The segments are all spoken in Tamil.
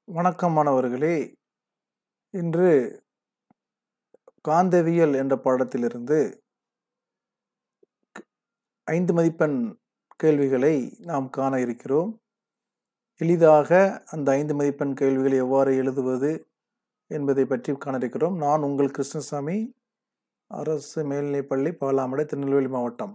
வணக்கம் மாணவர்களே இன்று காந்தவியல் என்ற பாடத்திலிருந்து ஐந்து மதிப்பெண் கேள்விகளை நாம் காண இருக்கிறோம் எளிதாக அந்த ஐந்து மதிப்பெண் கேள்விகளை எவ்வாறு எழுதுவது என்பதை பற்றி காண இருக்கிறோம் நான் உங்கள் கிருஷ்ணசாமி அரசு மேல்நிலைப்பள்ளி பாலாமடை திருநெல்வேலி மாவட்டம்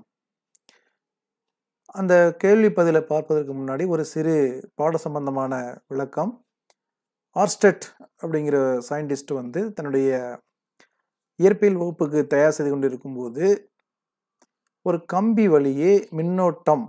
அந்த கேள்வி பதிலை பார்ப்பதற்கு முன்னாடி ஒரு சிறு பாட சம்பந்தமான விளக்கம் ஆர்ஸ்டெட் அப்படிங்கிற சயின்டிஸ்ட் வந்து தன்னுடைய இயற்பியல் வகுப்புக்கு தயார் செய்து கொண்டு இருக்கும்போது ஒரு கம்பி வழியே மின்னோட்டம்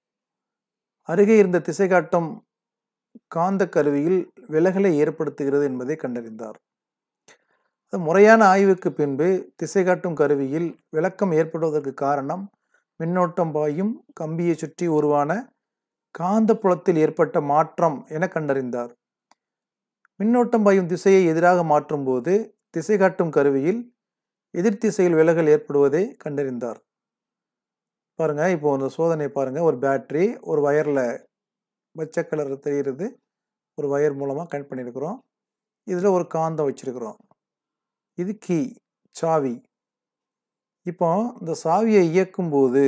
அருகே இருந்த திசை காட்டும் காந்த கருவியில் விலகலை ஏற்படுத்துகிறது என்பதை கண்டறிந்தார் முறையான ஆய்வுக்கு பின்பு திசை காட்டும் கருவியில் விளக்கம் ஏற்படுவதற்கு காரணம் மின்னோட்டம் பாயும் கம்பியை சுற்றி உருவான காந்த புலத்தில் ஏற்பட்ட மாற்றம் என கண்டறிந்தார் மின்னோட்டம் பாயும் திசையை எதிராக மாற்றும் போது திசை காட்டும் கருவியில் எதிர் திசையில் விலகல் ஏற்படுவதை கண்டறிந்தார் பாருங்க இப்போ இந்த சோதனை பாருங்க ஒரு பேட்டரி ஒரு வயர்ல பச்சை கலர் தெரிகிறது ஒரு வயர் மூலமாக கனெக்ட் பண்ணியிருக்கிறோம் இதில் ஒரு காந்தம் வச்சிருக்கிறோம் இது கீ சாவி இப்போ இந்த சாவியை இயக்கும் போது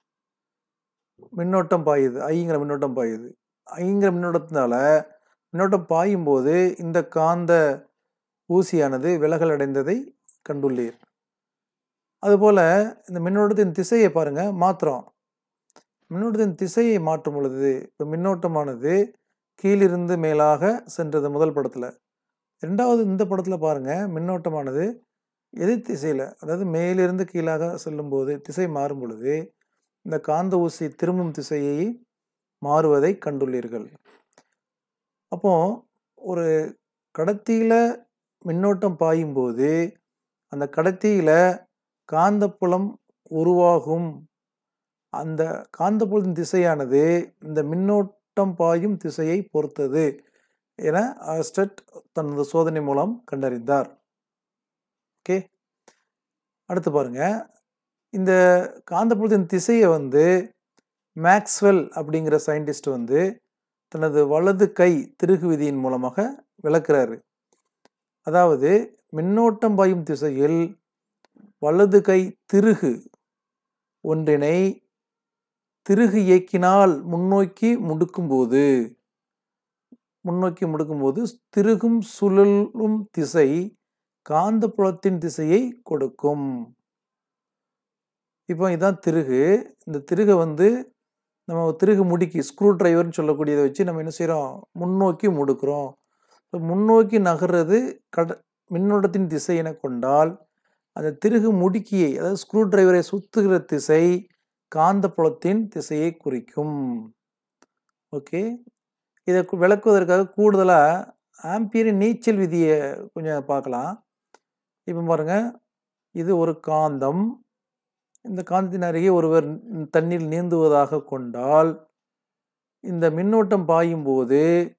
மின்னோட்டம் பாயுது ஐங்கிற மின்னோட்டம் பாயுது ஐங்கிற மின்னோட்டத்தினால மின்னோட்டம் பாயும் போது இந்த காந்த ஊசியானது விலகல் அடைந்ததை கண்டுள்ளீர் அதுபோல் இந்த மின்னோட்டத்தின் திசையை பாருங்க மாத்திரம் மின்னோட்டத்தின் திசையை மாற்றும் பொழுது இப்போ மின்னோட்டமானது கீழிருந்து மேலாக சென்றது முதல் படத்தில் ரெண்டாவது இந்த படத்தில் பாருங்க மின்னோட்டமானது எதிர் திசையில் அதாவது மேலிருந்து கீழாக செல்லும்போது திசை மாறும் பொழுது இந்த காந்த ஊசி திரும்பும் திசையை மாறுவதை கண்டுள்ளீர்கள் அப்போ ஒரு கடத்தியில் மின்னோட்டம் பாயும் போது அந்த கடத்தியில் காந்தப்புலம் உருவாகும் அந்த காந்தப்புலத்தின் திசையானது இந்த மின்னோட்டம் பாயும் திசையை பொறுத்தது என ஆஸ்டட் தனது சோதனை மூலம் கண்டறிந்தார் ஓகே அடுத்து பாருங்க இந்த காந்தப்புலத்தின் திசையை வந்து மேக்ஸ்வெல் அப்படிங்கிற சயின்டிஸ்ட் வந்து தனது வலது கை திருகு விதியின் மூலமாக விளக்குறாரு அதாவது மின்னோட்டம் பாயும் திசையில் வலது கை திருகு ஒன்றினை திருகு இயக்கினால் முன்னோக்கி முடுக்கும்போது முன்னோக்கி முடுக்கும்போது திருகும் சுழலும் திசை காந்தப்புலத்தின் திசையை கொடுக்கும் இப்போ இதுதான் திருகு இந்த திருகை வந்து நம்ம திருகு முடுக்கி ஸ்க்ரூ டிரைவர்னு சொல்லக்கூடியதை வச்சு நம்ம என்ன செய்கிறோம் முன்னோக்கி முடுக்கிறோம் முன்னோக்கி நகர்றது கட மின்னோட்டத்தின் திசை என கொண்டால் அந்த திருகு முடுக்கியை அதாவது ஸ்க்ரூ டிரைவரை சுத்துகிற திசை காந்தப்புலத்தின் திசையை குறிக்கும் ஓகே இதை விளக்குவதற்காக கூடுதலாக ஆம்பியரின் நீச்சல் விதியை கொஞ்சம் பார்க்கலாம் இப்போ பாருங்க இது ஒரு காந்தம் இந்த காந்தத்தின் அருகே ஒருவர் தண்ணீர் நீந்துவதாக கொண்டால் இந்த மின்னோட்டம் பாயும் போது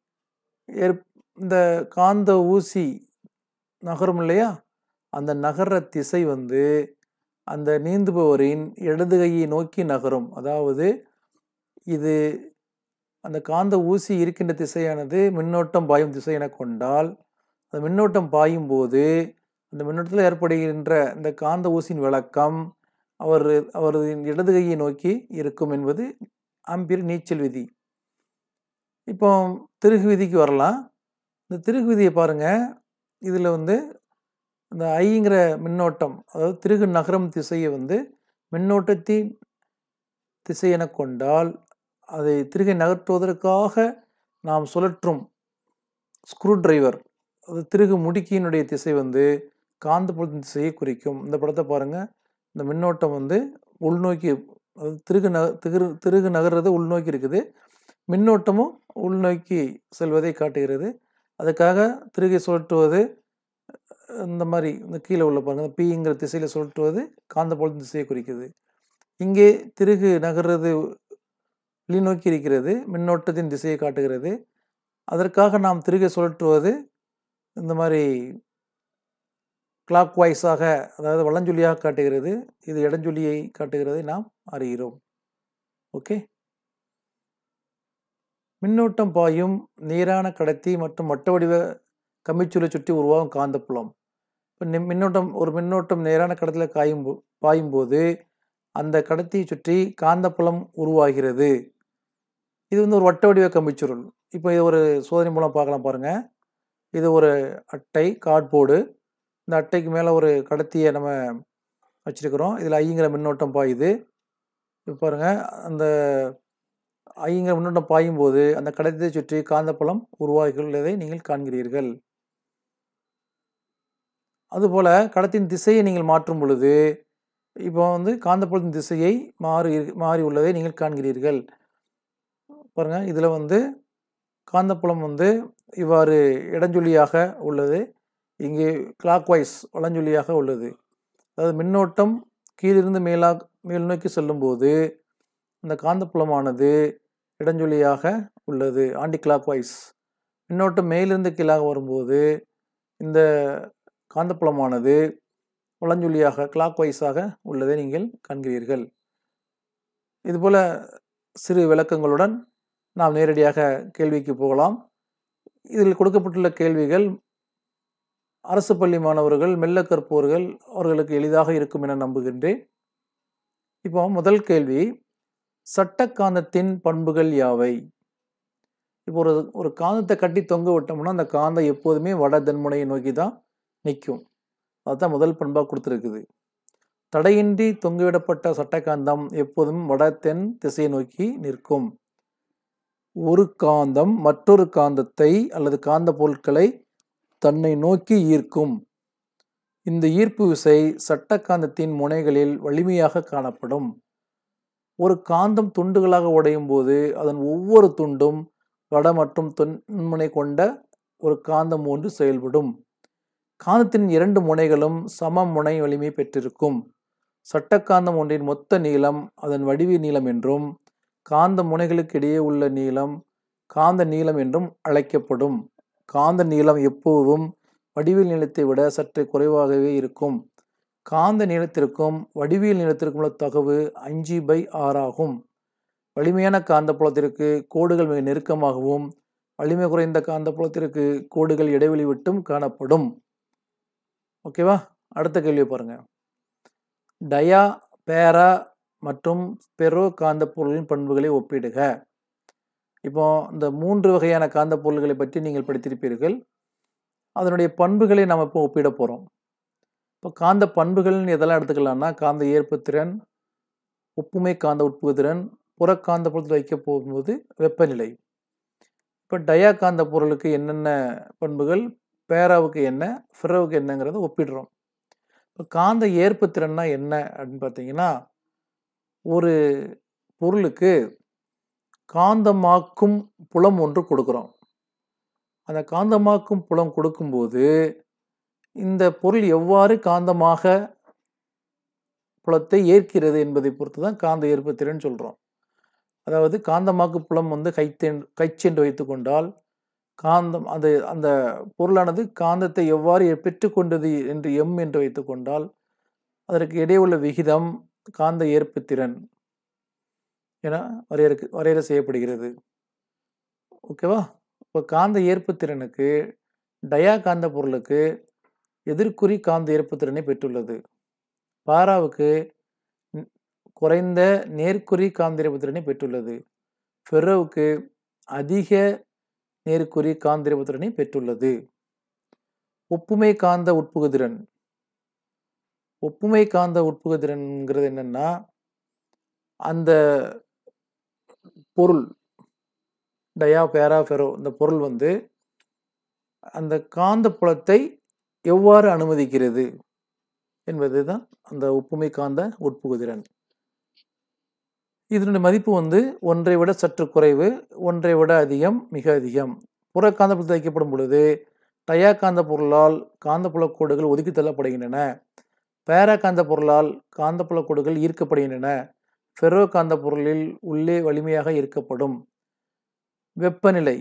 இந்த காந்த ஊசி நகரும் இல்லையா அந்த நகர்ற திசை வந்து அந்த நீந்துபவரின் இடது கையை நோக்கி நகரும் அதாவது இது அந்த காந்த ஊசி இருக்கின்ற திசையானது மின்னோட்டம் பாயும் திசை என கொண்டால் அந்த மின்னோட்டம் பாயும் போது அந்த மின்னோட்டத்தில் ஏற்படுகின்ற இந்த காந்த ஊசியின் விளக்கம் அவர் அவரது இடது கையை நோக்கி இருக்கும் என்பது ஆம்பியர் நீச்சல் விதி இப்போ திருகு விதிக்கு வரலாம் இந்த திருகு விதியை பாருங்க இதில் வந்து இந்த ஐங்கிற மின்னோட்டம் அதாவது திருகு நகரம் திசையை வந்து மின்னோட்டத்தின் திசை என கொண்டால் அதை திருகை நகர்த்துவதற்காக நாம் சுழற்றும் ஸ்க்ரூ டிரைவர் அது திருகு முடுக்கியினுடைய திசை வந்து காந்தப்புலத்தின் திசையை குறிக்கும் இந்த படத்தை பாருங்கள் இந்த மின்னோட்டம் வந்து உள்நோக்கி திருகு நக திரு திருகு நகர்றது உள்நோக்கி இருக்குது மின்னோட்டமும் உள்நோக்கி செல்வதை காட்டுகிறது அதுக்காக திருகை சுழற்றுவது இந்த மாதிரி இந்த கீழே உள்ள பாருங்க பீங்கிற திசையில் சுழற்றுவது காந்தப்புலத்தின் திசையை குறிக்குது இங்கே திருகு நகர்றது வெளிநோக்கி இருக்கிறது மின்னோட்டத்தின் திசையை காட்டுகிறது அதற்காக நாம் திருகை சுழற்றுவது இந்த மாதிரி கிளாக் வாய்ஸாக அதாவது வளஞ்சொல்லியாக காட்டுகிறது இது இடஞ்சொல்லியை காட்டுகிறதை நாம் அறிகிறோம் ஓகே மின்னோட்டம் பாயும் நீரான கடத்தி மற்றும் வட்ட வடிவ கம்பிச்சுருளை சுற்றி உருவாகும் காந்தப்புலம் இப்போ நி- மின்னோட்டம் ஒரு மின்னோட்டம் நேரான கடத்தியில் காயும் போ- பாயும்போது அந்த கடத்தியை சுற்றி காந்தப்புலம் உருவாகிறது இது வந்து ஒரு வட்ட வடிவ கம்பிச்சுருள் இப்போ இது ஒரு சோதனை மூலம் பார்க்கலாம் பாருங்க இது ஒரு அட்டை கார்ட்போர்டு இந்த அட்டைக்கு மேலே ஒரு கடத்தியை நம்ம வச்சிருக்கிறோம் இதில் ஐங்கிற மின்னோட்டம் பாயுது இப்போ பாருங்க அந்த ஐங்கிற மின்னோட்டம் பாயும் போது அந்த கடத்தியை சுற்றி காந்தப்புலம் உருவாகியுள்ளதை நீங்கள் காண்கிறீர்கள் அதுபோல கடத்தின் திசையை நீங்கள் மாற்றும் பொழுது இப்போ வந்து காந்தப்புலத்தின் திசையை மாறி மாறி உள்ளதை நீங்கள் காண்கிறீர்கள் பாருங்க இதில் வந்து காந்தப்புலம் வந்து இவ்வாறு இடஞ்சொல்லியாக உள்ளது இங்கே கிளாக்வைஸ் வலஞ்சொல்லியாக உள்ளது அதாவது மின்னோட்டம் கீழிருந்து மேலா மேல் நோக்கி செல்லும்போது அந்த காந்தப்புலமானது இடஞ்சொல்லியாக உள்ளது ஆன்டி கிளாக்வைஸ் மின்னோட்டம் மேலிருந்து கீழாக வரும்போது இந்த காந்தப்புலமானது வலஞ்சொல்லியாக கிளாக்வைஸாக உள்ளதை நீங்கள் காண்கிறீர்கள் இதுபோல சிறு விளக்கங்களுடன் நாம் நேரடியாக கேள்விக்கு போகலாம் இதில் கொடுக்கப்பட்டுள்ள கேள்விகள் அரசு பள்ளி மாணவர்கள் மெல்ல கற்பவர்கள் அவர்களுக்கு எளிதாக இருக்கும் என நம்புகின்றேன் இப்போ முதல் கேள்வி சட்ட காந்தத்தின் பண்புகள் யாவை இப்போ ஒரு ஒரு காந்தத்தை கட்டி தொங்க விட்டோம்னா அந்த காந்தம் எப்போதுமே வட தென்முனையை நோக்கி தான் நிற்கும் அதுதான் முதல் பண்பாக கொடுத்துருக்குது தடையின்றி தொங்கவிடப்பட்ட சட்டக்காந்தம் எப்போதும் வட தென் திசையை நோக்கி நிற்கும் ஒரு காந்தம் மற்றொரு காந்தத்தை அல்லது காந்த பொருட்களை தன்னை நோக்கி ஈர்க்கும் இந்த ஈர்ப்பு விசை சட்ட காந்தத்தின் முனைகளில் வலிமையாக காணப்படும் ஒரு காந்தம் துண்டுகளாக உடையும் போது அதன் ஒவ்வொரு துண்டும் வட மற்றும் தென்முனை கொண்ட ஒரு காந்தம் ஒன்று செயல்படும் காந்தத்தின் இரண்டு முனைகளும் சம முனை வலிமை பெற்றிருக்கும் சட்டக்காந்தம் ஒன்றின் மொத்த நீளம் அதன் வடிவ நீளம் என்றும் காந்த முனைகளுக்கு இடையே உள்ள நீளம் காந்த நீளம் என்றும் அழைக்கப்படும் காந்த நீளம் எப்போதும் வடிவியல் நீளத்தை விட சற்று குறைவாகவே இருக்கும் காந்த நீளத்திற்கும் வடிவியல் நீளத்திற்கும் உள்ள தகவு அஞ்சு பை ஆறாகும் வலிமையான காந்தப்புலத்திற்கு கோடுகள் மிக நெருக்கமாகவும் வலிமை குறைந்த காந்தப்புலத்திற்கு கோடுகள் இடைவெளி விட்டும் காணப்படும் ஓகேவா அடுத்த கேள்வி பாருங்க டயா பேரா மற்றும் பெரோ காந்த பொருளின் பண்புகளை ஒப்பிடுக இப்போ இந்த மூன்று வகையான காந்த பொருள்களை பற்றி நீங்கள் படித்திருப்பீர்கள் அதனுடைய பண்புகளை நாம் இப்போ ஒப்பிட போகிறோம் இப்போ காந்த பண்புகள்னு எதெல்லாம் எடுத்துக்கலாம்னா காந்த ஏற்புத்திறன் ஒப்புமை காந்த உட்புகுதிறன் புறக்காந்த பொருள் வைக்க போகும்போது வெப்பநிலை இப்போ டயா காந்த பொருளுக்கு என்னென்ன பண்புகள் பேராவுக்கு என்ன ஃபிரோவுக்கு என்னங்கிறத ஒப்பிடுறோம் இப்போ காந்த ஏற்புத்திறன்னா என்ன அப்படின்னு பார்த்தீங்கன்னா ஒரு பொருளுக்கு காந்தமாக்கும் புலம் ஒன்று கொடுக்குறோம் அந்த காந்தமாக்கும் புலம் கொடுக்கும்போது இந்த பொருள் எவ்வாறு காந்தமாக புலத்தை ஏற்கிறது என்பதை பொறுத்து தான் காந்த ஏற்புத்திறன் சொல்கிறோம் அதாவது காந்தமாக்கு புலம் வந்து கைத்தென் கைச்சென்று வைத்துக்கொண்டால் காந்தம் அந்த அந்த பொருளானது காந்தத்தை எவ்வாறு பெற்றுக்கொண்டது என்று எம் என்று வைத்துக்கொண்டால் அதற்கு இடையே உள்ள விகிதம் காந்த ஏற்புத்திறன் என வரையறுக்கு வரையறை செய்யப்படுகிறது ஓகேவா இப்போ காந்த ஏற்புத்திறனுக்கு டயா காந்த பொருளுக்கு எதிர்க்குறி காந்த ஏற்புத்திறனை பெற்றுள்ளது பாராவுக்கு ந- குறைந்த நேர்க்குறி காந்த ஏற்புத்திறனை பெற்றுள்ளது ஃபெரோவுக்கு அதிக நேர்க்குறி காந்த ஏற்புத்திறனை பெற்றுள்ளது ஒப்புமை காந்த உட்புகுதிறன் ஒப்புமை காந்த உட்புகுதிறன்ங்கிறது என்னன்னா அந்த பொருள் டயா பேரா ஃபெரோ இந்த பொருள் வந்து அந்த காந்த புலத்தை எவ்வாறு அனுமதிக்கிறது என்பது தான் அந்த ஒப்புமை காந்த உட்புகுதிறன் இதனுடைய மதிப்பு வந்து ஒன்றை விட சற்று குறைவு ஒன்றை விட அதிகம் மிக அதிகம் புற காந்தப்புலத்தில் வைக்கப்படும் பொழுது டயா காந்த பொருளால் காந்தப்புல கோடுகள் ஒதுக்கி தள்ளப்படுகின்றன பேரா காந்த பொருளால் காந்தப்புல கோடுகள் ஈர்க்கப்படுகின்றன ஃபெரோ காந்த பொருளில் உள்ளே வலிமையாக ஈர்க்கப்படும் வெப்பநிலை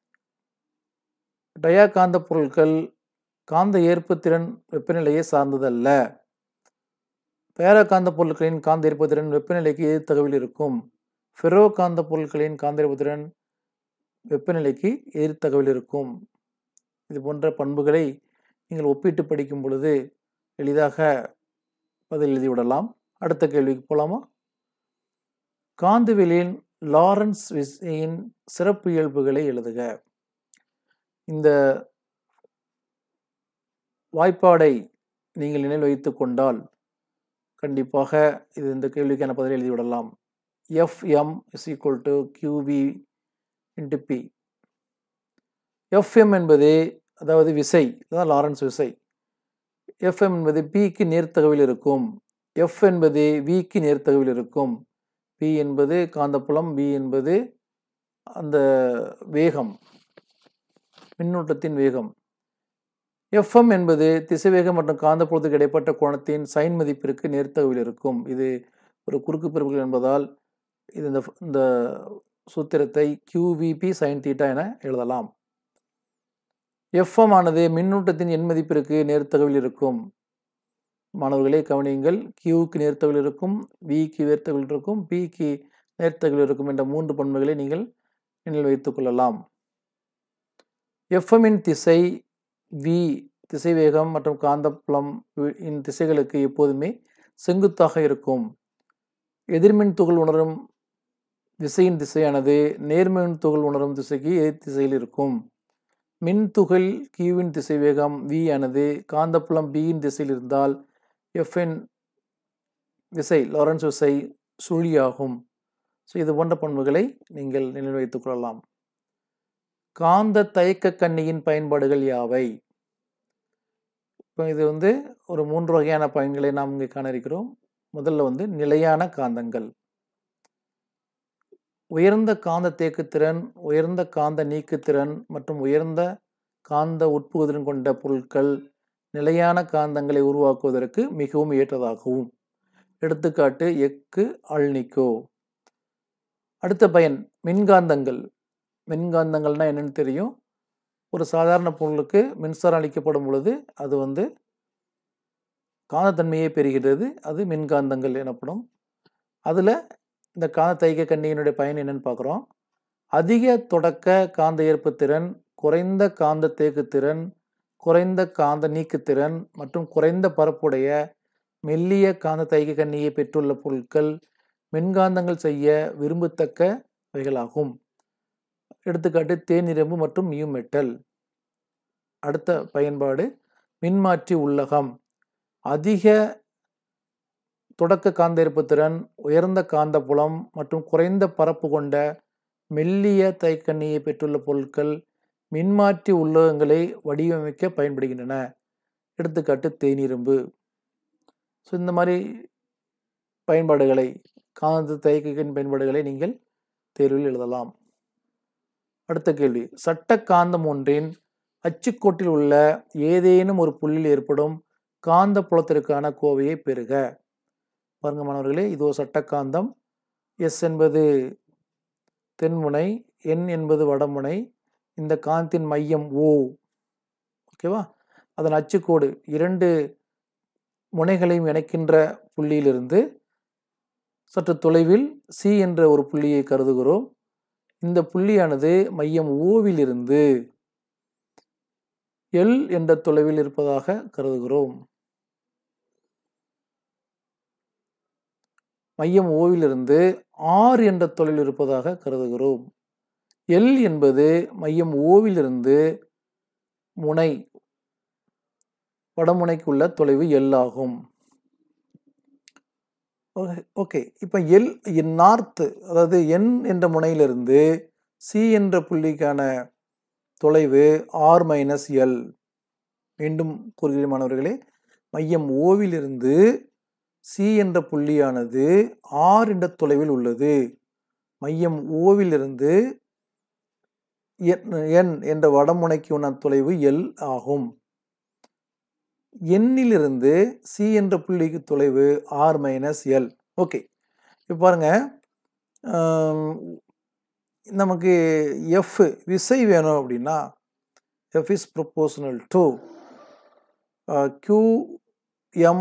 டயா காந்த பொருட்கள் காந்த ஏற்புத்திறன் வெப்பநிலையை சார்ந்ததல்ல பேரா காந்த பொருட்களின் காந்த ஏற்புத்திறன் வெப்பநிலைக்கு எதிர்த்தகவில் இருக்கும் ஃபெரோ காந்த பொருட்களின் காந்த ஏற்புத்திறன் வெப்பநிலைக்கு எதிர்த்தகவில் இருக்கும் இது போன்ற பண்புகளை நீங்கள் ஒப்பிட்டு படிக்கும் பொழுது எளிதாக பதில் எழுதிவிடலாம் அடுத்த கேள்விக்கு போகலாமா காந்தவியலின் லாரன்ஸ் விசையின் சிறப்பு இயல்புகளை எழுதுக இந்த வாய்ப்பாடை நீங்கள் நினைவில் வைத்து கொண்டால் கண்டிப்பாக இது இந்த கேள்விக்கான பதிலை எழுதிவிடலாம் F M is equal to Q B into B F M என்பது அதாவது விசை அதான் லாரன்ஸ் விசை எஃப்எம் என்பது பிக்கு நேர்த்தகவில் இருக்கும் எஃப் என்பது விக்கு நேர்த்தகவில் இருக்கும் பி என்பது காந்தப்புலம் பி என்பது அந்த வேகம் மின்னூட்டத்தின் வேகம் எஃப்எம் என்பது திசைவேகம் மற்றும் காந்தப்புலத்துக்கு இடைப்பட்ட கோணத்தின் சைன் மதிப்பிற்கு நேர்த்தகவில் இருக்கும் இது ஒரு குறுக்கு பிறப்புகள் என்பதால் இது இந்த இந்த சூத்திரத்தை கியூவிபி சைன் தீட்டா என எழுதலாம் எஃப்எம் ஆனது மின்னூட்டத்தின் எண் மதிப்பிற்கு நேர்த்தகவில் இருக்கும் மாணவர்களே கவனியுங்கள் கியூக்கு நேர்த்தகவில் இருக்கும் விக்கு நேர்த்தகவில் இருக்கும் பிக்கு நேர்த்தகவில் இருக்கும் என்ற மூன்று பண்புகளை நீங்கள் நினைவில் வைத்துக் கொள்ளலாம் எஃப்எம்மின் திசை வி திசைவேகம் மற்றும் காந்தப்புலம் இன் திசைகளுக்கு எப்போதுமே செங்குத்தாக இருக்கும் எதிர்மின் துகள் உணரும் விசையின் திசையானது நேர்மின் துகள் உணரும் திசைக்கு எதிர் திசையில் இருக்கும் மின் துகள் கியூவின் திசைவேகம் வி ஆனது காந்தப்புலம் பியின் திசையில் இருந்தால் எஃப்என் விசை லாரன்ஸ் விசை சுழியாகும் ஸோ இது போன்ற பண்புகளை நீங்கள் நினைவு வைத்துக் கொள்ளலாம் காந்த தயக்க கண்ணியின் பயன்பாடுகள் யாவை இப்போ இது வந்து ஒரு மூன்று வகையான பயன்களை நாம் இங்கே காண இருக்கிறோம் முதல்ல வந்து நிலையான காந்தங்கள் உயர்ந்த காந்த தேக்குத்திறன் உயர்ந்த காந்த நீக்குத்திறன் மற்றும் உயர்ந்த காந்த உட்புகுதிறன் கொண்ட பொருட்கள் நிலையான காந்தங்களை உருவாக்குவதற்கு மிகவும் ஏற்றதாகவும் எடுத்துக்காட்டு எக்கு அல்னிக்கோ அடுத்த பயன் மின்காந்தங்கள் மின்காந்தங்கள்னா என்னன்னு தெரியும் ஒரு சாதாரண பொருளுக்கு மின்சாரம் அளிக்கப்படும் பொழுது அது வந்து காந்தத்தன்மையை பெறுகிறது அது மின்காந்தங்கள் எனப்படும் அதில் இந்த காந்த தைக்க கண்ணியினுடைய பயன் என்னன்னு பார்க்குறோம் அதிக தொடக்க காந்த ஏற்புத்திறன் குறைந்த காந்த தேக்குத்திறன் குறைந்த காந்த நீக்குத்திறன் மற்றும் குறைந்த பரப்புடைய மெல்லிய காந்த தைக்க கண்ணியை பெற்றுள்ள பொருட்கள் மின்காந்தங்கள் செய்ய விரும்பத்தக்கவைகளாகும் எடுத்துக்காட்டு தேனிரம்பு மற்றும் மியூ மெட்டல் அடுத்த பயன்பாடு மின்மாற்றி உள்ளகம் அதிக தொடக்க காந்த இருப்புத்திறன் உயர்ந்த காந்த புலம் மற்றும் குறைந்த பரப்பு கொண்ட மெல்லிய தைக்கண்ணியை பெற்றுள்ள பொருட்கள் மின்மாற்றி உள்ளகங்களை வடிவமைக்க பயன்படுகின்றன எடுத்துக்காட்டு தேனிரும்பு ஸோ இந்த மாதிரி பயன்பாடுகளை காந்த தைக்கின் பயன்பாடுகளை நீங்கள் தேர்வில் எழுதலாம் அடுத்த கேள்வி சட்ட காந்தம் ஒன்றின் அச்சுக்கோட்டில் உள்ள ஏதேனும் ஒரு புள்ளியில் ஏற்படும் காந்த புலத்திற்கான கோவையை பெறுக பாருங்க மாணவர்களே இது ஒரு சட்டக்காந்தம் எஸ் என்பது தென்முனை என் என்பது வடமுனை இந்த காந்தின் மையம் ஓ ஓகேவா அதன் அச்சுக்கோடு இரண்டு முனைகளையும் இணைக்கின்ற புள்ளியிலிருந்து சற்று தொலைவில் சி என்ற ஒரு புள்ளியை கருதுகிறோம் இந்த புள்ளியானது மையம் ஓவிலிருந்து எல் என்ற தொலைவில் இருப்பதாக கருதுகிறோம் மையம் ஓவிலிருந்து ஆர் என்ற தொலைவில் இருப்பதாக கருதுகிறோம் எல் என்பது மையம் ஓவிலிருந்து முனை வடமுனைக்குள்ள தொலைவு எல் ஆகும் ஓகே இப்போ எல் நார்த்து அதாவது என் என்ற முனையிலிருந்து சி என்ற புள்ளிக்கான தொலைவு ஆர் மைனஸ் எல் மீண்டும் கூறுகிறேன் மாணவர்களே மையம் ஓவிலிருந்து சி என்ற புள்ளியானது ஆர் என்ற தொலைவில் உள்ளது மையம் ஓவிலிருந்து என் என்ற வடமுனைக்கு உள்ள தொலைவு எல் ஆகும் எண்ணிலிருந்து சி என்ற புள்ளிக்கு தொலைவு ஆர் மைனஸ் எல் ஓகே இப்போ பாருங்க நமக்கு எஃப் விசை வேணும் அப்படின்னா F is proportional to Q M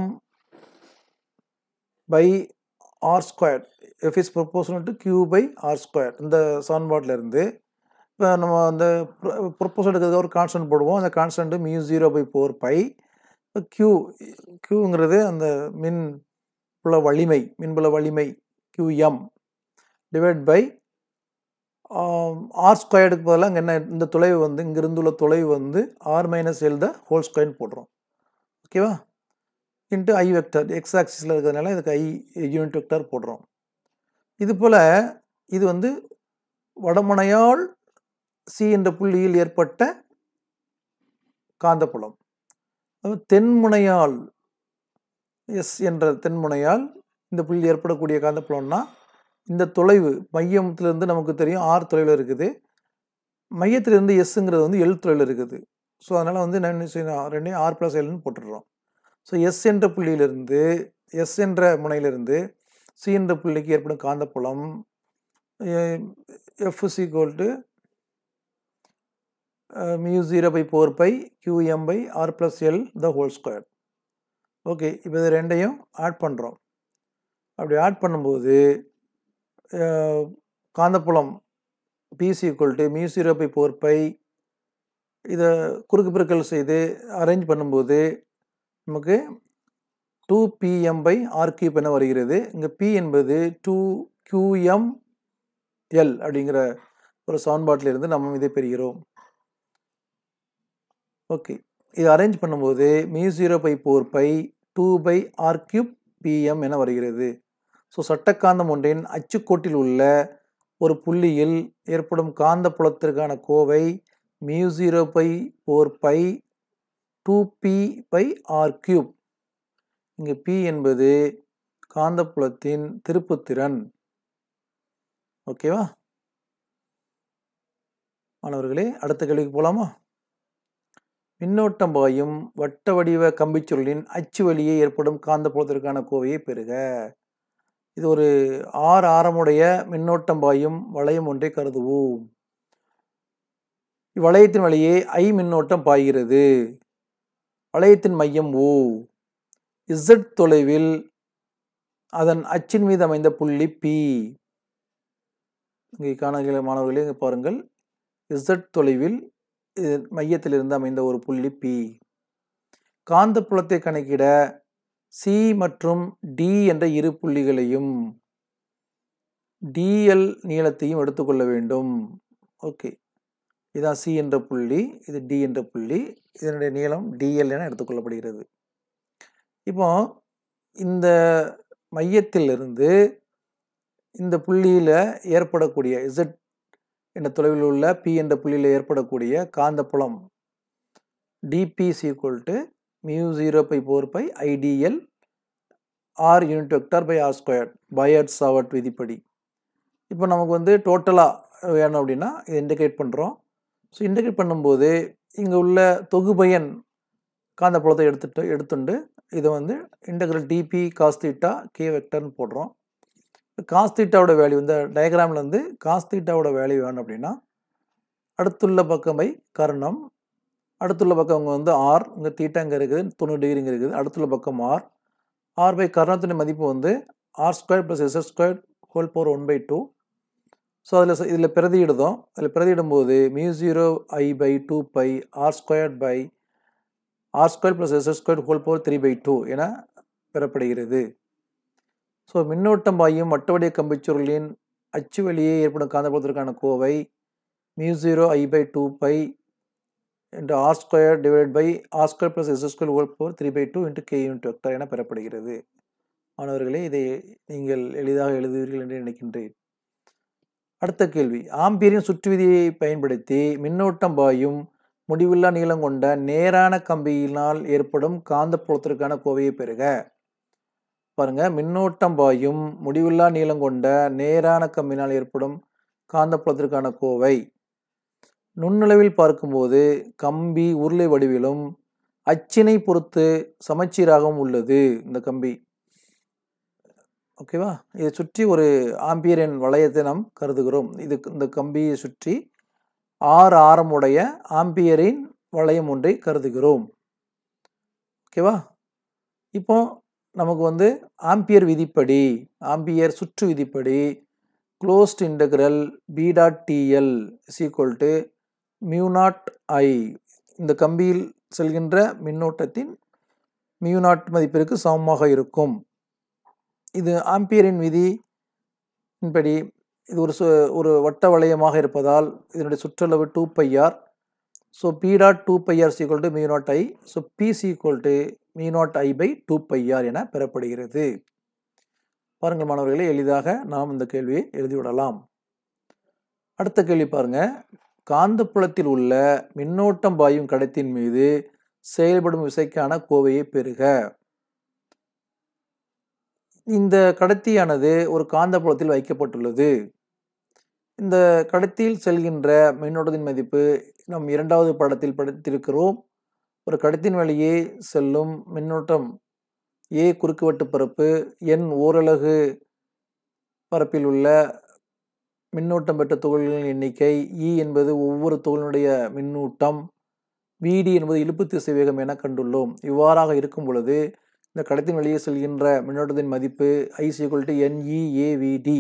by R square F is proportional to Q by R square இந்த சமன்பாட்டில் இருந்து இப்போ நம்ம அந்த ப்ரொப்போஸ் எடுக்கிறதுக்கு ஒரு கான்ஸ்டன்ட் போடுவோம் அந்த constant mu zero by four pi இப்போ கியூ கியூங்கிறது அந்த மின் புல வலிமை மின்புல வலிமை கியூஎம் டிவைட் பை ஆர் ஸ்கொயர்டுக்கு பதிலாக அங்கே என்ன இந்த தொலைவு வந்து இங்கிருந்து உள்ள தொலைவு வந்து R minus L the whole ஸ்கொயர்னு போடுறோம் ஓகேவா இன்ட்டு ஐ வெக்டர் எக்ஸ் ஆக்சிஸில் இருக்கிறதுனால இதுக்கு ஐ யூனிட் வெக்டர் போடுறோம் இது போல் இது வந்து வடமுனையால் சி என்ற புள்ளியில் ஏற்பட்ட காந்தப்புலம் தென்முனையால் எஸ் என்ற தென்முனையால் இந்த புள்ளி ஏற்படக்கூடிய காந்தப்புலம்னா இந்த தொலைவு மையத்திலிருந்து நமக்கு தெரியும் ஆர் தொலைவில் இருக்குது மையத்திலிருந்து எஸ்ஸுங்கிறது வந்து எல் தொலைவில் இருக்குது ஸோ அதனால் வந்து நான் என்ன செய்யணும் ரெண்டையும் ஆர் ப்ளஸ் எல்னு போட்டுடுறோம் ஸோ எஸ் என்ற புள்ளியிலிருந்து எஸ் என்ற முனையிலிருந்து சி என்ற புள்ளிக்கு ஏற்படும் காந்தப்புலம் F equal to mu zero by four pi Q M by R plus L the whole square okay இப்போ இது ரெண்டையும் ஆட் பண்ணுறோம் அப்படி ஆட் பண்ணும்போது காந்தப்புலம் B C equal to mu zero by four pi இதை குறுக்கு பெருக்கல் செய்து அரேஞ்ச் பண்ணும்போது நமக்கு two P M by R cube என வருகிறது இங்கே பி என்பது டூ கியூஎம் எல் அப்படிங்கிற ஒரு சமன்பாட்டிலிருந்து நம்ம இதை பெறுகிறோம் ஓகே இது அரேஞ்ச் பண்ணும்போது mu zero by four pi two by R cube P M என வருகிறது ஸோ சட்டக்காந்தம் ஒன்றின் அச்சுக்கோட்டில் உள்ள ஒரு புள்ளியில் ஏற்படும் காந்த புலத்திற்கான கோவை mu zero by four pi two P by R cube இங்கு பி என்பது காந்தப்புலத்தின் திருப்புத்திறன் ஓகேவா மாணவர்களே அடுத்த கேள்விக்கு போகலாமா மின்னோட்டம் பாயும் வட்ட வடிவ கம்பிச்சுருளின் அச்சு வழியே ஏற்படும் காந்தப்புலத்திற்கான கோவையை பெறுக இது ஒரு ஆறு ஆரமுடைய மின்னோட்டம் பாயும் வளையம் ஒன்றை கருதுவோம் இவ்வளையத்தின் வழியே ஐ மின்னோட்டம் பாய்கிறது வளையத்தின் மையம் ஓ இசட் தொலைவில் அதன் அச்சின் மீது அமைந்த புள்ளி பி இங்கே காண மாணவர்களே இங்கே பாருங்கள் இசட் தொலைவில் மையத்திலிருந்து அமைந்த ஒரு புள்ளி பி காந்தப்புலத்தை கணக்கிட சி மற்றும் டி என்ற இரு புள்ளிகளையும் டிஎல் நீளத்தையும் எடுத்துக்கொள்ள வேண்டும் ஓகே இதான் சி என்ற புள்ளி இது டி என்ற புள்ளி இதனுடைய நீளம் டிஎல் என எடுத்துக்கொள்ளப்படுகிறது இப்போ இந்த மையத்திலிருந்து இந்த புள்ளியில் ஏற்படக்கூடிய இசட் என்ற தொலைவில் உள்ள பி என்ற புள்ளியில் ஏற்படக்கூடிய காந்தப்புலம் D B equal to mu zero by four pi I D L R unit vector by R square Biot Savart விதிப்படி இப்போ நமக்கு வந்து டோட்டலாக வேணும் அப்படின்னா இதை இண்டிகேட் பண்ணுறோம் ஸோ இண்டிகேட் பண்ணும்போது இங்கே உள்ள தொகுபயன் காந்தப்புலத்தை எடுத்துட்டு எடுத்துண்டு இதை வந்து இன்டகிரல் டிபி காஸ்தீட்டா கே வெக்டர்னு போடுறோம் காஸ்தீட்டாவோட வேல்யூ இந்த டயக்ராமில் வந்து காஸ்தீட்டாவோட வேல்யூ வேணும் அப்படின்னா அடுத்துள்ள பக்கம் பை கர்ணம் அடுத்துள்ள பக்கம் இங்கே வந்து ஆர் இங்கே தீட்டா இங்கே இருக்குது தொண்ணூறு டிகிரி இங்கே இருக்குது அடுத்துள்ள பக்கம் ஆர் ஆர் பை கர்ணத்தின் மதிப்பு வந்து R square plus S S square whole power one by two so அதில் இதில் பிரதியிடுதோம் அதில் பிரதியிடும்போது mu zero I by two by R square by R square plus S square whole power three by two என பெறப்படுகிறது ஸோ மின்னோட்டம் பாயும் வட்டவடிய கம்பிச்சுருளின் அச்சு வழியே ஏற்படும் காந்தப்புலத்திற்கான கோவை mu zero I by two by into R square divide by R square plus S square whole power three by two into K unit vector என பெறப்படுகிறது மாணவர்களே இதை நீங்கள் எளிதாக எழுதுவீர்கள் என்று நினைக்கின்றேன் அடுத்த கேள்வி ஆம்பியரின் சுற்று விதியை பயன்படுத்தி மின்னோட்டம் பாயும் முடிவில்லா நீளம் கொண்ட நேரான கம்பியினால் ஏற்படும் காந்தப்புலத்திற்கான கோவையை பெறுக பாருங்க மின்னோட்டம் பாயும் முடிவில்லா நீளம் கொண்ட நேரான கம்பினால் ஏற்படும் காந்தப்புலத்திற்கான கோவை நுண்ணளவில் பார்க்கும்போது கம்பி உருளை வடிவிலும் அச்சினை பொறுத்து சமச்சீராகவும் உள்ளது இந்த கம்பி ஓகேவா இதை சுற்றி ஒரு ஆம்பியரின் வளையத்தை நாம் கருதுகிறோம் இது இந்த கம்பியை சுற்றி ஆறு ஆரமுடைய ஆம்பியரின் வளையம் ஒன்றை கருதுகிறோம் ஓகேவா இப்போ நமக்கு வந்து ஆம்பியர் விதிப்படி ஆம்பியர் சுற்று விதிப்படி closed integral B dot D L is equal to mu nought I இந்த கம்பியில் செல்கின்ற மின்னோட்டத்தின் மியூ நாட் மதிப்பிற்கு சமமாக இருக்கும் இது ஆம்பியரின் விதி படி இது ஒரு சு ஒரு வட்ட வளையமாக இருப்பதால் இதனுடைய சுற்றளவு two pi R so B dot two pi R equal to mu nought I so B equal to mu nought I by two pi R என பெறப்படுகிறது பாருங்கள் மாணவர்களே எளிதாக நாம் இந்த கேள்வியை எழுதிவிடலாம் அடுத்த கேள்வி பாருங்க காந்தப்புலத்தில் உள்ள மின்னோட்டம் பாயும் கடத்தின் மீது செயல்படும் விசைக்கான கோவையை பெறுக இந்த கடத்தியானது ஒரு காந்தப்புலத்தில் வைக்கப்பட்டுள்ளது இந்த கடத்தியில் செல்கின்ற மின்னோட்டத்தின் மதிப்பு நம் இரண்டாவது படத்தில் படித்திருக்கிறோம் ஒரு கடத்தின் வழியே செல்லும் மின்னோட்டம் ஏ குறுக்குவெட்டு பரப்பு என் ஓரலகு பரப்பில் உள்ள மின்னூட்டம் பெற்ற துகள்களின் எண்ணிக்கை இ என்பது ஒவ்வொரு துகளினுடைய மின்னூட்டம் விடி என்பது இழுப்பு திசைவேகம் என கண்டுள்ளோம் இவ்வாறாக இருக்கும் பொழுது இந்த கடத்தின் வழியே செல்கின்ற மின்னோட்டத்தின் மதிப்பு I equal to N E A V D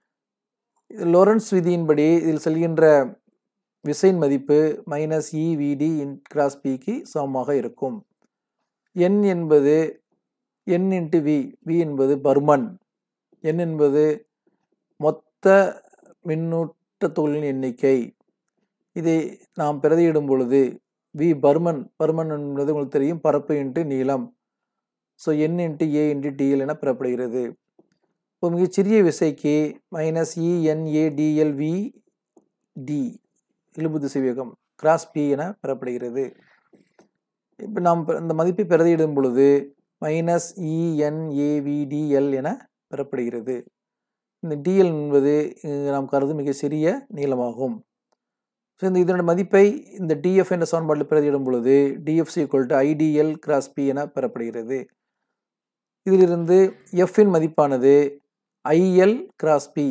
Lorentz விதியின்படி இதில் செல்கின்ற விசையின் மதிப்பு மைனஸ் இவிடி இன் கிராஸ் பிக்கு சமமாக இருக்கும் என் என்பது என் இன்ட்டு வி வி என்பது பர்மன் என் என்பது மொத்த மின்னூட்ட துகளின் எண்ணிக்கை இதை நாம் பிரதியிடும் பொழுது வி பர்மன் பர்மன் என்பது உங்களுக்கு தெரியும் பரப்பு இன்ட்டு நீளம் so N into A into D L என பெறப்படுகிறது இப்போ மிகச்சிறிய விசைக்கு மைனஸ் இஎன்ஏடிஎல்வி டி இழுப்பு திசைவேகம் கிராஸ் பி என பெறப்படுகிறது இப்போ நாம் இந்த மதிப்பை பிரதியிடும் பொழுது மைனஸ் இஎன்ஏவிடிஎல் என பெறப்படுகிறது இந்த டிஎல் என்பது நாம் கருதும் மிக சிறிய நீளமாகும் ஸோ இந்த இதனோட மதிப்பை இந்த டிஎஃப் என்ற சமன்பாட்டில் பிரதியிடும் பொழுது D F is equal to I D L cross B என பெறப்படுகிறது இதிலிருந்து எஃப்பின் மதிப்பானது I L cross B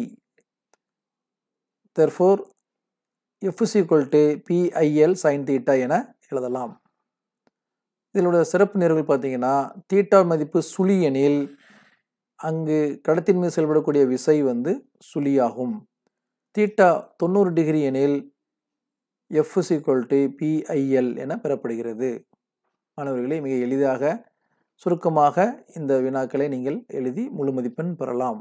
therefore F is equal to B I L sine theta என எழுதலாம் இதனோட சிறப்பு நேர்கள் பார்த்தீங்கன்னா தீட்டா மதிப்பு சுழி எனில் அங்கு கடத்தின் மீது செயல்படக்கூடிய விசை வந்து சுழியாகும் தீட்டா தொண்ணூறு டிகிரி எனில் F is equal to B I L என பெறப்படுகிறது மாணவர்களே மிக எளிதாக சுருக்கமாக இந்த வினாக்களை நீங்கள் எழுதி முழு மதிப்பெண் பெறலாம்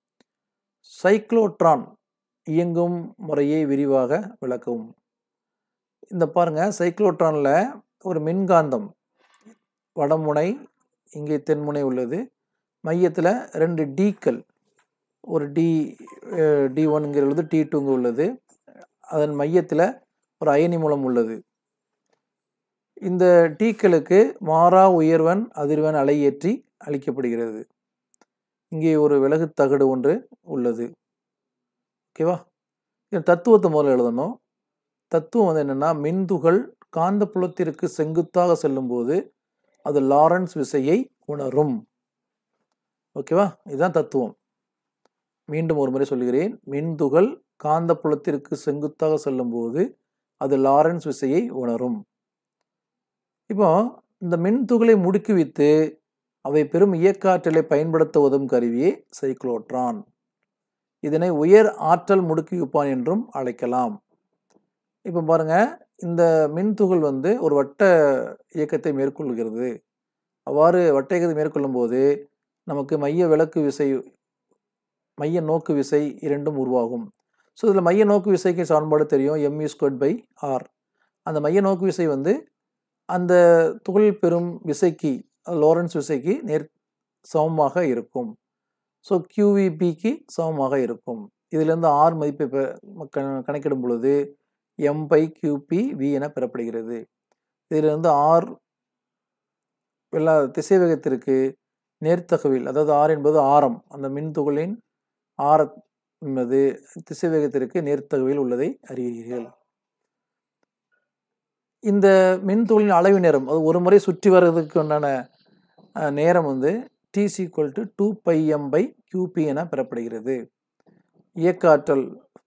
சைக்ளோட்ரான் இயங்கும் முறையை விரிவாக விளக்கவும் இந்த பாருங்க சைக்ளோட்ரானில் ஒரு மின்காந்தம் வடமுனை இங்கே தென்முனை உள்ளது மையத்தில் ரெண்டு டீக்கள் ஒரு டி டி ஒன்ங்கிற உள்ளது டி டூங்க உள்ளது அதன் மையத்தில் ஒரு அயனி மூலம் உள்ளது இந்த டீக்களுக்கு மாறா உயர்வன் அதிர்வன் அலையேற்றி அளிக்கப்படுகிறது இங்கே ஒரு விலகு தகடு ஒன்று உள்ளது ஓகேவா இந்த தத்துவத்தை முதல்ல எழுதணும் தத்துவம் வந்து என்னென்னா மின்துகள் காந்தப்புலத்திற்கு செங்குத்தாக செல்லும்போது அது லாரன்ஸ் விசையை உணரும் ஓகேவா இதுதான் தத்துவம் மீண்டும் ஒரு முறை சொல்கிறேன் மின்துகள் காந்தப்புலத்திற்கு செங்குத்தாக செல்லும்போது அது லாரன்ஸ் விசையை உணரும் இப்போ இந்த மின்துகளை முடுக்கிவித்து அவை பெரும் இயக்க ஆற்றலை பயன்படுத்த உதவும் கருவியே சைக்ளோட்ரான் இதனை உயர் ஆற்றல் முடுக்கிவிப்பான் என்றும் அழைக்கலாம் இப்போ பாருங்க இந்த மின்துகள் வந்து ஒரு வட்ட இயக்கத்தை மேற்கொள்கிறது அவ்வாறு வட்ட இயக்கத்தை மேற்கொள்ளும் போது நமக்கு மைய விளக்கு விசை மைய நோக்கு விசை இரண்டும் உருவாகும் ஸோ இதில் மைய நோக்கு விசைக்கு சமன்பாடு தெரியும் எம்இ ஸ்கொயர் பை ஆர் அந்த மைய நோக்கு விசை வந்து அந்த துகள் பெறும் விசைக்கு லோரன்ஸ் விசைக்கு நேர் சமமாக இருக்கும் ஸோ கியூவிபிக்கு சமமாக இருக்கும் இதிலிருந்து ஆர் மதிப்பை கணக்கிடும் பொழுது எம் பை கியூபி வி என பெறப்படுகிறது இதிலிருந்து ஆர் எல்லா திசைவேகத்திற்கு நேர்த்தகவில் அதாவது ஆர் என்பது ஆரம் அந்த மின்துகளின் ஆர என்பது திசைவேகத்திற்கு நேர்த்தகவில் உள்ளதை அறிகிறீர்கள் இந்த மின்துகளின் அளவு நேரம் அது ஒரு முறை சுற்றி வர்றதுக்கு உண்டான நேரம் வந்து T equal to two pi M by Q B என பெறப்படுகிறது இயக்க ஆற்றல்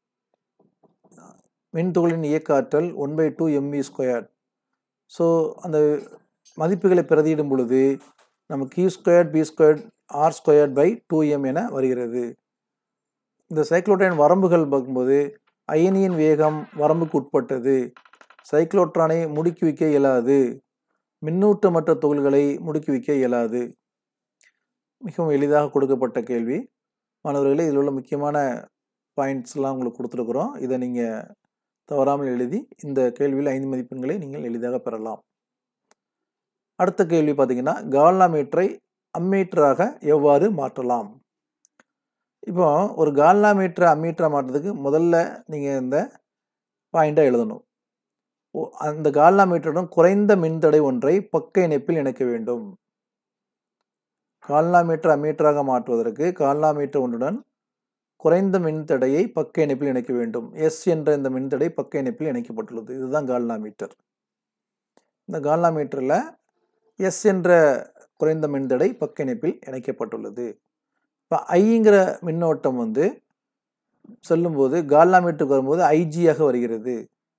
மின்துகளின் இயக்க ஆற்றல் one by two M V square so அந்த மதிப்புகளை பிரதியிடும் பொழுது நம்ம Q square B square R square by two M என வருகிறது இந்த சைக்ளோட்ரான் வரம்புகள் பார்க்கும்போது அயனியின் வேகம் வரம்புக்கு உட்பட்டது சைக்ளோட்ரானை முடுக்கி வைக்க இயலாது மின்னூட்டமற்ற துகள்களை முடுக்கி வைக்க இயலாது மிகவும் எளிதாக கொடுக்கப்பட்ட கேள்வி மாணவர்களே இதில் உள்ள முக்கியமான பாயிண்ட்ஸ்லாம் உங்களுக்கு கொடுத்துருக்குறோம் இதை நீங்கள் தவறாமல் எழுதி இந்த கேள்வியில் ஐந்து மதிப்பெண்களை நீங்கள் எளிதாக பெறலாம் அடுத்த கேள்வி பார்த்தீங்கன்னா கால்னாமீட்டரை அம்மீட்டராக எவ்வாறு மாற்றலாம் இப்போ ஒரு கால்னாமீட்டரை அம்மீட்டராக மாற்றுறதுக்கு முதல்ல நீங்கள் இந்த பாயிண்ட்டை எழுதணும் ஓ அந்த கால்னாமீட்டருடன் குறைந்த மின்தடை ஒன்றை பக்க இணைப்பில் இணைக்க வேண்டும் கால்னாமீட்டர் அம்மீட்டராக மாற்றுவதற்கு கால்னாமீட்டர் ஒன்றுடன் குறைந்த மின்தடையை பக்க இணைப்பில் இணைக்க வேண்டும் எஸ் என்ற இந்த மின்தடை பக்க இணைப்பில் இணைக்கப்பட்டுள்ளது இதுதான் கால்னாமீட்டர் இந்த கால்னாமீட்டரில் எஸ் என்ற குறைந்த மின்தடை பக்க இணைப்பில் இணைக்கப்பட்டுள்ளது இப்போ ஐங்கிற மின்னோட்டம் வந்து செல்லும்போது கால்னாமீட்டருக்கு வரும்போது ஐஜியாக வருகிறது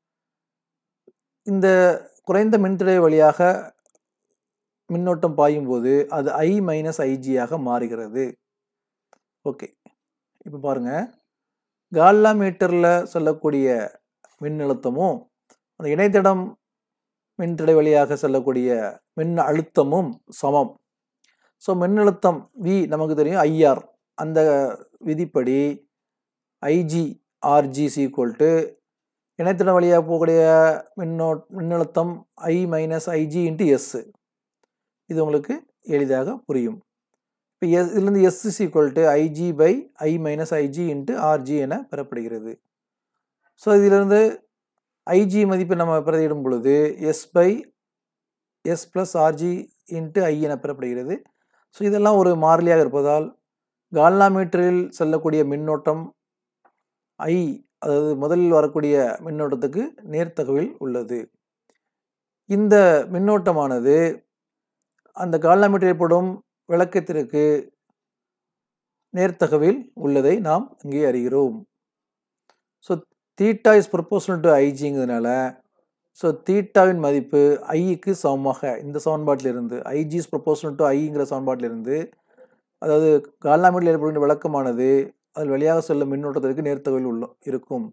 இந்த குறைந்த மின்தடை வழியாக மின்னோட்டம் பாயும் போது அது ஐ மைனஸ் ஐஜியாக மாறுகிறது ஓகே இப்போ பாருங்க கால்லா மீட்டரில் சொல்லக்கூடிய மின்னழுத்தமும் அந்த இணைத்தடம் மின்தடை வழியாக செல்லக்கூடிய மின் அழுத்தமும் சமம் ஸோ மின்னழுத்தம் வி நமக்கு தெரியும் ஐஆர் அந்த விதிப்படி ஐஜி ஆர்ஜி சீக்குவல் டு இணையத்திடம் வழியாக போகக்கூடிய மின்னோ மின்னழுத்தம் I minus I G into S இது உங்களுக்கு எளிதாக புரியும் இப்போ எஸ் இதுலேருந்து S is equal to I G by I minus I G into R G so பெறப்படுகிறது ஸோ இதிலிருந்து ஐஜி மதிப்பை நம்ம பிரதியிடும் பொழுது S by S plus R G into I என பெறப்படுகிறது ஸோ இதெல்லாம் ஒரு மாறிலியாக இருப்பதால் கால்னாமீட்டரில் செல்லக்கூடிய மின்னோட்டம் ஐ அதாவது முதலில் வரக்கூடிய மின்னோட்டத்துக்கு நேர்த்தகவில் உள்ளது இந்த மின்னோட்டமானது அந்த கால்னாமீட்டர் ஏற்படும் விளக்கத்திற்கு நேர்த்தகவில் உள்ளதை நாம் இங்கே அறிகிறோம் so theta is proportional to ஐஜிங்கிறதுனால ஸோ தீட்டாவின் மதிப்பு ஐக்கு சமமாக இந்த சமன்பாட்டிலிருந்து ஐஜி இஸ் ப்ரொபோஷனல் டு ஐங்கிற சமன்பாட்டிலிருந்து அதாவது கால்னாமீட்டரில் ஏற்படுகின்ற விளக்கமானது அதில் வழியாக செல்லும் மின்னோட்டத்திற்கு நேர்த்தகவில் உள்ள இருக்கும்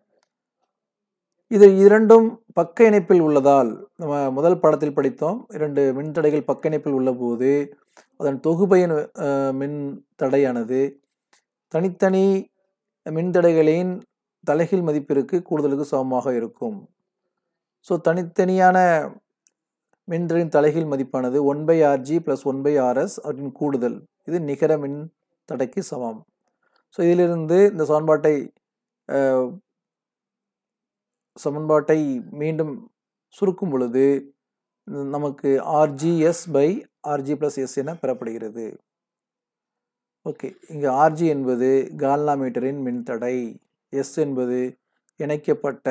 இது இரண்டும் பக்க இணைப்பில் உள்ளதால் நம்ம முதல் படத்தில் படித்தோம் இரண்டு மின்தடைகள் பக்க இணைப்பில் உள்ள போது அதன் தொகுபயன் மின் தடையானது தனித்தனி மின்தடைகளின் தலைகீழ் மதிப்பிற்கு கூடுதலுக்கு சமமாக இருக்கும் ஸோ தனித்தனியான மின்தடையின் தலைகீழ் மதிப்பானது one by R G plus one by R S அவற்றின் கூடுதல் இது நிகர மின் தடைக்கு சமம் ஸோ இதிலிருந்து இந்த சமன்பாட்டை சமன்பாட்டை மீண்டும் சுருக்கும் பொழுது நமக்கு R G S by R G plus S என பெறப்படுகிறது ஓகே இங்கே ஆர்ஜி என்பது கால்னாமீட்டரின் மின்தடை எஸ் என்பது இணைக்கப்பட்ட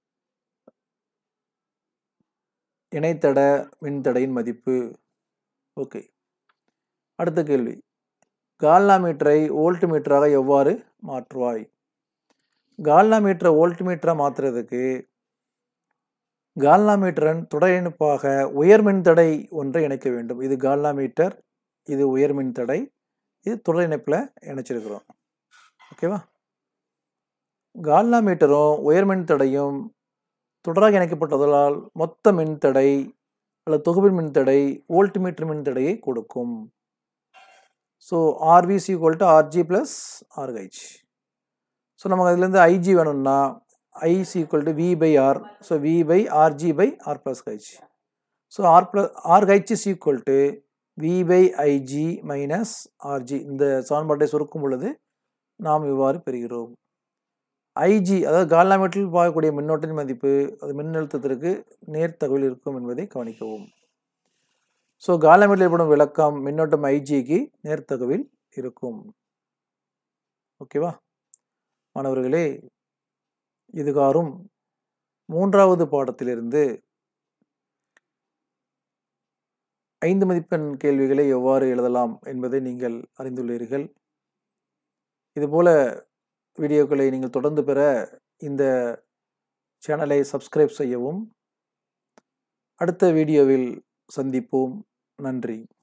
இணைத்தட மின்தடையின் மதிப்பு ஓகே அடுத்த கேள்வி கால்னாமீட்டரை வோல்ட் மீட்டராக எவ்வாறு மாற்றுவாய் கால்னாமீட்டரை வோல்ட் மீட்டராக மாற்றுறதுக்கு கால்னாமீட்டரன் தொடர் இணைப்பாக உயர் மின்தடை ஒன்றை இணைக்க வேண்டும் இது கால்னாமீட்டர் இது உயர் மின்தடை இது தொடர் இணைப்பில் இணைச்சிருக்கிறோம் ஓகேவா கால்னாமீட்டரும் உயர் மின்தடையும் தொடராக இணைக்கப்பட்டதால் மொத்த மின்தடை அல்லது தொகுப்பின் மின்தடை வோல்ட் மீட்டர் மின்தடையை கொடுக்கும் so R V is equal to R G plus R H so நமக்கு அதுலேருந்து ஐஜி வேணும்னா I is equal to V by R so V by R G by R plus H so R plus R H is equal to V by I G minus R G இந்த சமன்பாட்டை சுருக்கும் பொழுது நாம் இவ்வாறு பெறுகிறோம் ஐஜி அதாவது கால்னாமீட்டரில் பார்க்கக்கூடிய மின்னோட்டின் மதிப்பு அது மின்னழுத்தத்திற்கு நேர்த்தகவல் இருக்கும் என்பதை கவனிக்கவும் ஸோ கால்னாமீட்டரில் ஏற்படும் விளக்கம் மின்னோட்டம் ஐஜிக்கு நேர்த்தகவில் இருக்கும் ஓகேவா மாணவர்களே இதுகாரும் மூன்றாவது பாடத்திலிருந்து ஐந்து மதிப்பெண் கேள்விகளை எவ்வாறு எழுதலாம் என்பதை நீங்கள் அறிந்துள்ளீர்கள் இதுபோல வீடியோக்களை நீங்கள் தொடர்ந்து பெற இந்த சேனலை சப்ஸ்கிரைப் செய்யவும் அடுத்த வீடியோவில் சந்திப்போம் நன்றி